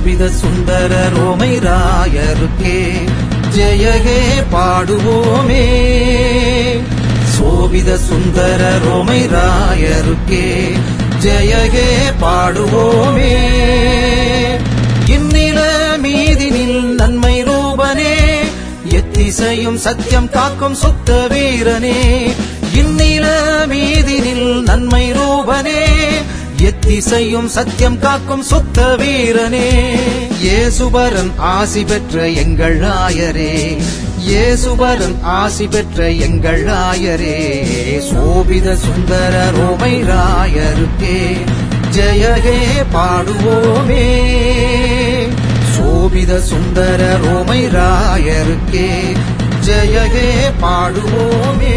சோபித சுந்தர ரோமை ராயருக்கே ஜெயகே பாடுவோமே சோபித சுந்தர ரோமை ராயருக்கே ஜெயகே பாடுவோமே இந்நில மீதினில் நன்மை ரூபனே எத்திசையும் சத்தியம் காக்கும் சுத்த வீரனே இந்நில மீதினில் நன்மை ரூபனே எத்திசையும் சத்தியம் காக்கும் சுத்த வீரனே இயேசுபரன் ஆசி பெற்ற எங்கள் ஆயரே இயேசுபரன் ஆசி பெற்ற எங்கள் ஆயரே சோபித சுந்தர ரோமை ராயருக்கே ஜெயகே பாடுவோமே சோபித சுந்தர ரோமை ராயருக்கே ஜெயகே பாடுவோமே